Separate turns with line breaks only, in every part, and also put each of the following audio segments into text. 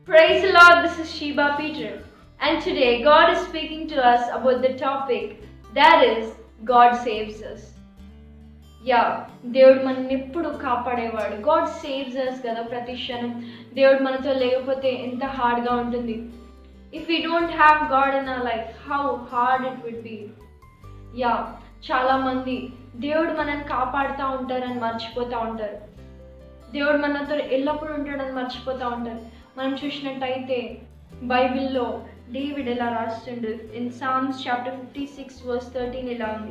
Praise the Lord, this is Sheba Peter, and today God is speaking to us about the topic that is God saves us. Yeah దేవుడు మనల్ని ఎప్పుడు కాపాడేవాడు God saves అస్ కదా ప్రతి క్షణం దేవుడు మనతో లేకపోతే ఎంత హార్డ్గా ఉంటుంది if you don't have God in our life how hard it would be yeah చాలామంది దేవుడు మనల్ని కాపాడుతూ ఉంటారని మర్చిపోతూ ఉంటారు దేవుడు మనతో ఎల్లప్పుడూ ఉంటాడని మర్చిపోతూ ఉంటారు మనం చూసినట్టయితే బైబిల్లో డేవిడ్ ఎలా రాస్తుండు in Psalms chapter fifty six verse thirteen ఇలా ఉంది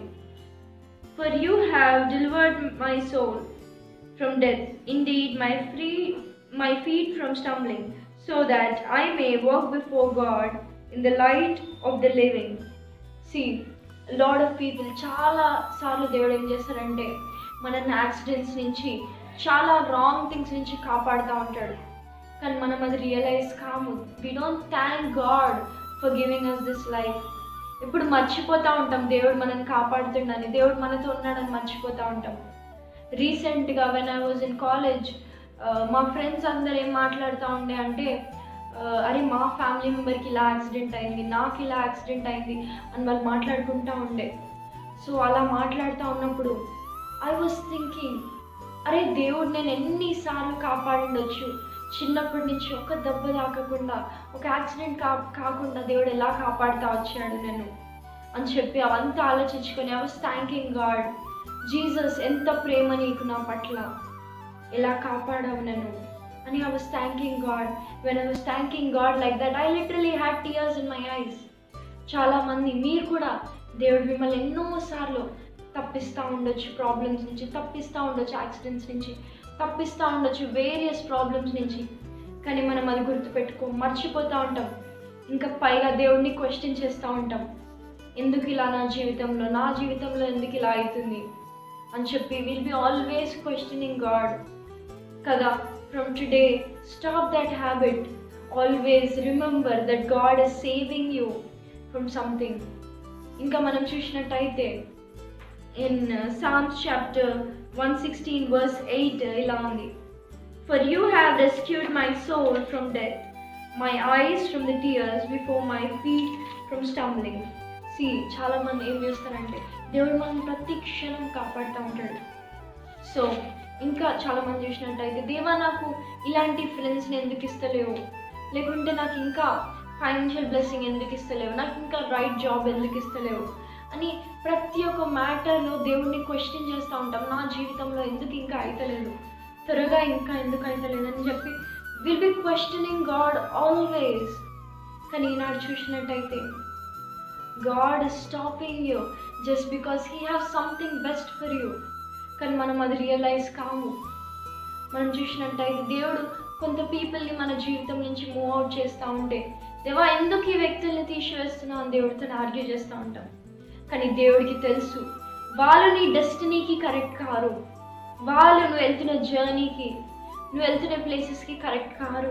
For you have delivered my soul from death, indeed my free my feet from stumbling, so that I may walk before God in the light of the living. See, lot of people చాలా సార్లు దేవుడు ఏం చేస్తారంటే మనల్ని accidents నుంచి చాలా wrong things నుంచి కాపాడుతూ ఉంటాడు కానీ మనం అది రియలైజ్ కాము we don't thank God for giving us this life ఇప్పుడు మర్చిపోతూ ఉంటాం దేవుడు మనల్ని కాపాడుతుండని దేవుడు మనతో ఉన్నాడని మర్చిపోతూ ఉంటాం రీసెంట్గా when I was in college మా ఫ్రెండ్స్ అందరు ఏం మాట్లాడుతూ ఉండే అంటే uh, అరే మా ఫ్యామిలీ మెంబర్కి ఇలా యాక్సిడెంట్ అయింది నాకు ఇలా యాక్సిడెంట్ అయింది అని వాళ్ళు మాట్లాడుకుంటూ ఉండే సో అలా మాట్లాడుతూ ఉన్నప్పుడు ఐ వాజ్ థింకింగ్ అరే దేవుడు నేను ఎన్నిసార్లు కాపాడిండొచ్చు చిన్నప్పటి నుంచి ఒక దెబ్బ తాకకుండా ఒక యాక్సిడెంట్ కా కాకుండా దేవుడు ఎలా కాపాడుతా వచ్చాడు నేను అని చెప్పి అవంతా ఆలోచించుకొని I was thanking God Jesus ఎంత ప్రేమ నీకు నా పట్ల ఎలా కాపాడావు నన్ను అని I was thanking God when I was thanking God like that I literally had tears in my eyes చాలామంది మీరు కూడా దేవుడు మిమ్మల్ని ఎన్నోసార్లు తప్పిస్తూ ఉండొచ్చు ప్రాబ్లమ్స్ నుంచి తప్పిస్తూ ఉండొచ్చు యాక్సిడెంట్స్ నుంచి తప్పిస్తూ ఉండొచ్చు వేరియస్ ప్రాబ్లమ్స్ నుంచి కానీ మనం అది గుర్తుపెట్టుకో మర్చిపోతూ ఉంటాం ఇంకా పైగా దేవుడిని క్వశ్చన్ చేస్తూ ఉంటాం ఎందుకు ఇలా నా జీవితంలో నా జీవితంలో ఎందుకు ఇలా అవుతుంది అని చెప్పి will be always questioning God కదా from today stop that habit always remember that God is saving you from something ఇంకా మనం చూసినట్టయితే in Psalms chapter one sixteen verse eight ఇలా ఉంది for you have rescued my soul from death my eyes from the tears before my feet from stumbling see చాలామంది ఏం చేస్తారంటే దేవుడు మనం ప్రతి క్షణం కాపాడుతూ ఉంటాడు సో ఇంకా చాలామంది చూసినట్టయితే దేవా నాకు ఇలాంటి ఫ్రెండ్స్ని ఎందుకు ఇస్తలేవు లేకుంటే నాకు ఇంకా ఫైనాన్షియల్ బ్లెస్సింగ్ ఎందుకు ఇస్తలేవు నాకు ఇంకా రైట్ జాబ్ ఎందుకు ఇస్తలేవు అని ప్రతి ఒక్క మ్యాటర్లో దేవుడిని క్వశ్చన్ చేస్తూ ఉంటాం నా జీవితంలో ఎందుకు ఇంకా అయితలేదు త్వరగా ఇంకా ఎందుకు అయితలేదు అని చెప్పి will be questioning God always కానీ ఈనాడు చూసినట్టయితే God is stopping you just because he have something best for you కానీ మనం అది రియలైజ్ కాము మనం చూసినట్టయితే దేవుడు కొంత పీపుల్ని మన జీవితం నుంచి మూవ్ అవుట్ చేస్తూ ఉంటే దేవా ఎందుకు ఈ వ్యక్తుల్ని తీసివేస్తున్నావు అని దేవుడితో ఆర్గ్యూ చేస్తూ ఉంటాం కానీ దేవుడికి తెలుసు వాళ్ళు నీ డెస్టినీకి కరెక్ట్ కారు వాళ్ళు నువ్వు వెళ్తున్న జర్నీకి నువ్వు వెళ్తున్న ప్లేసెస్కి కరెక్ట్ కారు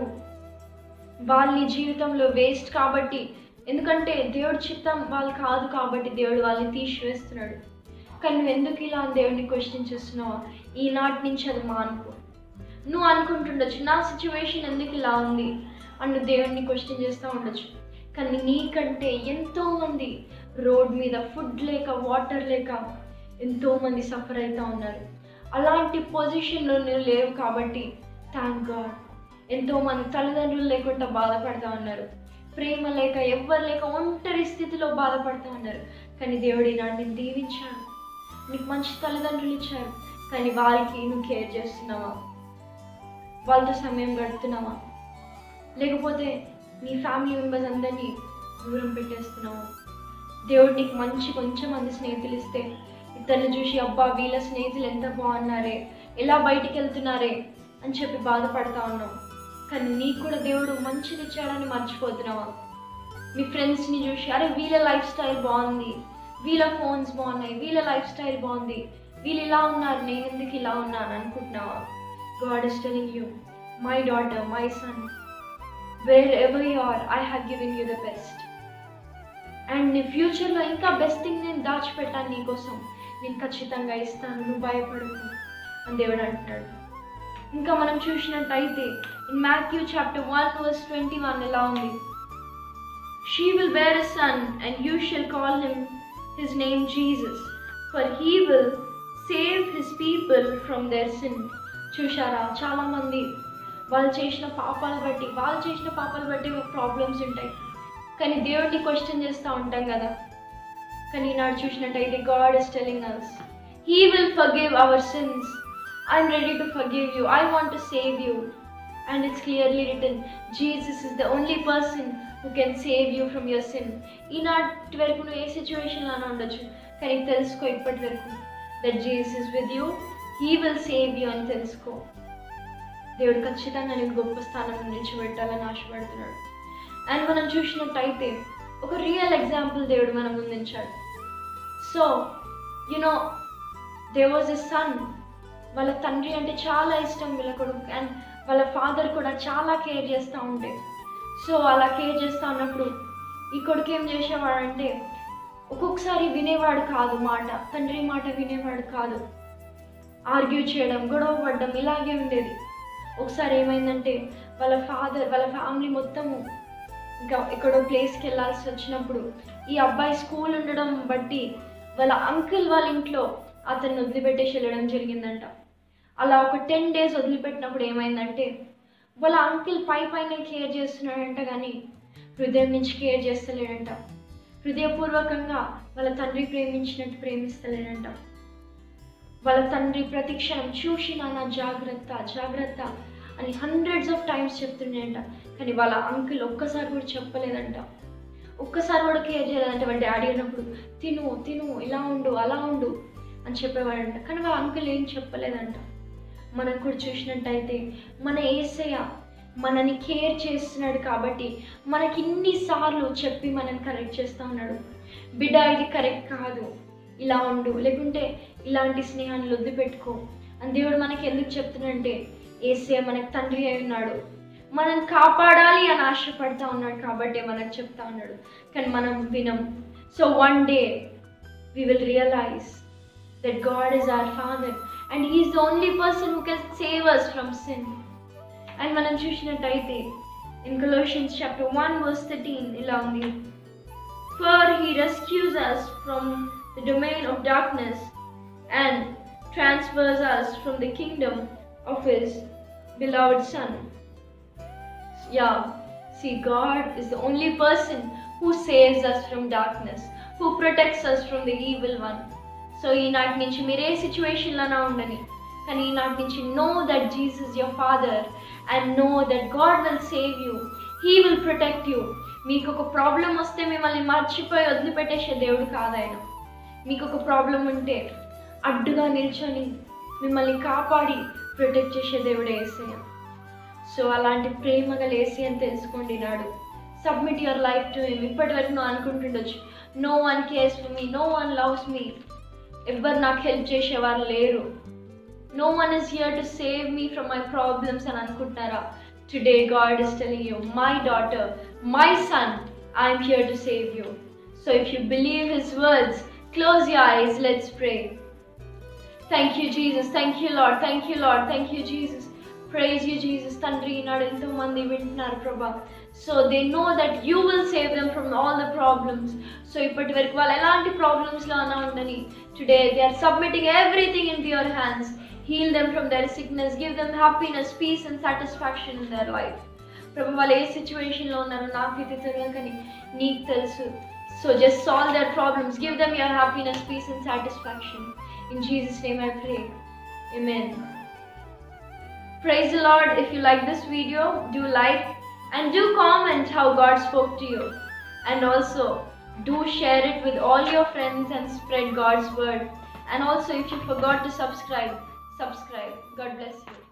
వాళ్ళు నీ జీవితంలో వేస్ట్ కాబట్టి ఎందుకంటే దేవుడి చిత్తం వాళ్ళు కాదు కాబట్టి దేవుడు వాళ్ళని తీసివేస్తున్నాడు కానీ నువ్వు ఎందుకు ఇలా అని దేవుడిని క్వశ్చన్ చేస్తున్నావు ఈనాటి నుంచి అది మానుకో నువ్వు అనుకుంటుండొచ్చు నా సిచ్యువేషన్ ఎందుకు ఇలా ఉంది అని నువ్వు దేవుడిని క్వశ్చన్ చేస్తూ ఉండొచ్చు కానీ నీకంటే ఎంతోమంది రోడ్ మీద ఫుడ్ లేక వాటర్ లేక ఎంతోమంది సఫర్ అవుతూ ఉన్నారు అలాంటి పొజిషన్లో నువ్వు లేవు కాబట్టి థ్యాంక్ గాడ్ ఎంతోమంది తల్లిదండ్రులు లేకుండా బాధపడుతూ ఉన్నారు ప్రేమ లేక ఎవ్వరు లేక ఒంటరి స్థితిలో బాధపడుతూ ఉన్నారు కానీ దేవుడు ఈనాడు నేను దీవించాడు నీకు మంచి తల్లిదండ్రులు ఇచ్చారు కానీ వారికి నువ్వు కేర్ చేస్తున్నావా వాళ్ళతో సమయం గడుపుతున్నావా లేకపోతే నీ ఫ్యామిలీ మెంబర్స్ అందరినీ దూరం పెట్టేస్తున్నావా దేవుడు నీకు మంచి కొంచెం మంది స్నేహితులు ఇస్తే ఇతన్ని చూసి అబ్బా వీళ్ళ స్నేహితులు ఎంత బాగున్నారే ఎలా బయటికి వెళ్తున్నారే అని చెప్పి బాధపడతా ఉన్నావు కానీ నీకు కూడా దేవుడు మంచిది ఇచ్చాడని మర్చిపోతున్నావా మీ ఫ్రెండ్స్ని చూసి అరే వీళ్ళ లైఫ్ స్టైల్ బాగుంది వీళ్ళ ఫోన్స్ బాగున్నాయి వీళ్ళ లైఫ్ స్టైల్ బాగుంది వీళ్ళు ఇలా ఉన్నారు నేను ఎందుకు ఇలా ఉన్నాను అనుకుంటున్నావా God is telling you my daughter my son wherever you are I have given you the best and నీ ఫ్యూచర్లో ఇంకా బెస్ట్ థింగ్ నేను దాచిపెట్టాను నీకోసం నేను ఖచ్చితంగా ఇస్తాను నువ్వు భయపడకు అని దేవుడు అంటున్నాడు ఇంకా మనం చూసినట్టయితే in Matthew chapter one verse twenty one ఎలా ఉంది she will bear a son and you shall call him his name Jesus for he will save his people from their sin చూశారా చాలామంది వాళ్ళు చేసిన పాపాలు బట్టి వాళ్ళు చేసిన పాపాలు బట్టి మాకు ప్రాబ్లమ్స్ ఉంటాయి కానీ దేవుడిని క్వశ్చన్ చేస్తూ ఉంటాం కదా కానీ ఈనాడు చూసినట్టయితే God is telling us he will forgive our sins I'm ready to forgive you I want to save you and it's clearly written Jesus is the only person who can save you from your sin ఈనాటి వరకు నువ్వు ఏ సిచ్యువేషన్లోనే ఉండొచ్చు కానీ తెలుసుకో ఇప్పటి వరకు that Jesus is with you he will save you అని తెలుసుకో దేవుడు ఖచ్చితంగా నేను గొప్ప స్థానం నిలిచిపెట్టాలని ఆశపడుతున్నాడు అండ్ మనం చూసినట్టయితే ఒక రియల్ ఎగ్జాంపుల్ దేవుడు మనం ముందుంచాడు so you know they was a son వాళ్ళ తండ్రి అంటే చాలా ఇష్టం వీళ్ళ కొడుకు అండ్ వాళ్ళ ఫాదర్ కూడా చాలా కేర్ చేస్తూ ఉంటే సో అలా కేర్ చేస్తూ ఉన్నప్పుడు ఈ కొడుకు ఏం చేసేవాడంటే ఒక్కొక్కసారి వినేవాడు కాదు మాట తండ్రి మాట వినేవాడు కాదు ఆర్గ్యూ చేయడం గొడవ పడడం ఇలాగే ఉండేది ఒకసారి ఏమైందంటే వాళ్ళ ఫాదర్ వాళ్ళ ఫ్యామిలీ మొత్తము ఇంకా ఎక్కడో ప్లేస్కి వెళ్ళాల్సి వచ్చినప్పుడు ఈ అబ్బాయి స్కూల్ ఉండడం బట్టి వాళ్ళ అంకుల్ వాళ్ళ ఇంట్లో అతన్ని వదిలిపెట్టేసి వెళ్ళడం జరిగిందంట అలా ఒక టెన్ డేస్ వదిలిపెట్టినప్పుడు ఏమైందంటే వాళ్ళ అంకుల్ పై పైన కేర్ చేస్తున్నాడంట కానీ హృదయం నుంచి కేర్ చేస్తలేడంట హృదయపూర్వకంగా వాళ్ళ తండ్రి ప్రేమించినట్టు ప్రేమిస్తలేడంట వాళ్ళ తండ్రి ప్రతి క్షణం చూసి నాన్న జాగ్రత్త జాగ్రత్త అని హండ్రెడ్స్ ఆఫ్ టైమ్స్ చెప్తుండేంట కానీ వాళ్ళ అంకుల్ ఒక్కసారి కూడా చెప్పలేదంట ఒక్కసారి కూడా కేర్ చేయలేదంట వాళ్ళ డాడీ అన్నప్పుడు తిను తిను ఇలా ఉండు అలా ఉండు అని చెప్పేవాడంట కానీ వాళ్ళ అంకుల్ ఏం చెప్పలేదంట మనం కూడా చూసినట్టయితే మన ఏసయ్య మనని కేర్ చేస్తున్నాడు కాబట్టి మనకి ఇన్నిసార్లు చెప్పి మనని కరెక్ట్ చేస్తూ ఉన్నాడు బిడ్డ ఇది కరెక్ట్ కాదు ఇలా ఉండు లేకుంటే ఇలాంటి స్నేహాన్ని లొద్దు పెట్టుకో అని దేవుడు మనకి ఎందుకు చెప్తున్నాడంటే ఏసే మనకి తండ్రి అయి ఉన్నాడు మనం కాపాడాలి అని ఆశపడతా ఉన్నాడు కాబట్టి మనకు చెప్తా ఉన్నాడు కానీ మనం వినం so one day we will realize that God is our Father and He is the only person who can save us from sin. And మనం చూసినట్టయితే in Colossians chapter 1 verse 13 ఇలా ఉంది For He rescues us from the domain of darkness and transfers us from the kingdom of His beloved Son. Yeah, see, God is the only person who saves us from darkness, who protects us from the evil one. So ఈనాటి నుంచి మీరు ఏ సిచ్యువేషన్లోనా ఉండని కానీ ఈనాటి నుంచి know that Jesus your father and know that God will save you he will protect you మీకు ఒక ప్రాబ్లం వస్తే మిమ్మల్ని మర్చిపోయి వదిలిపెట్టేసే దేవుడు కాదాయన మీకు ఒక ప్రాబ్లం ఉంటే అడ్డుగా నిల్చొని మిమ్మల్ని కాపాడి ప్రొటెక్ట్ చేసే దేవుడే ఏసయ్య సో అలాంటి ప్రేమ గల ఏసీ అని తెలుసుకోండి నాడు submit your life to him ఇప్పటి వరకు నువ్వు అనుకుంటుండొచ్చు no one cares for me no one loves me ఎవ్వరు నాకు హెల్ప్ చేసేవారు లేరు no one is here to save me from my problems అని అనుకుంటున్నారా today God is telling you my daughter my son I'm here to save you so if you believe his words close your eyes let's pray thank you Jesus thank you Lord thank you Lord thank you Jesus praise you Jesus తండ్రి ఈనాడు ఎంతో మంది వింటున్నారు ప్రభా so they know that you will save them from all the problems so ఇప్పటి వరకు వాళ్ళు ఎలాంటి ప్రాబ్లమ్స్లో అన్నా ఉండని today they are submitting everything into your hands heal them from their sickness give them happiness peace and satisfaction in their life ప్రభు వాళ్ళు ఏ సిచ్యువేషన్లో ఉన్నారో నాకైతే తెలియదు కానీ నీకు తెలుసు so just solve their problems give them your happiness peace and satisfaction in Jesus name I pray Amen. Praise the Lord. If you like this video, do like and do comment how God spoke to you. And also, do share it with all your friends and spread God's word. And also, if you forgot to subscribe, subscribe. God bless you.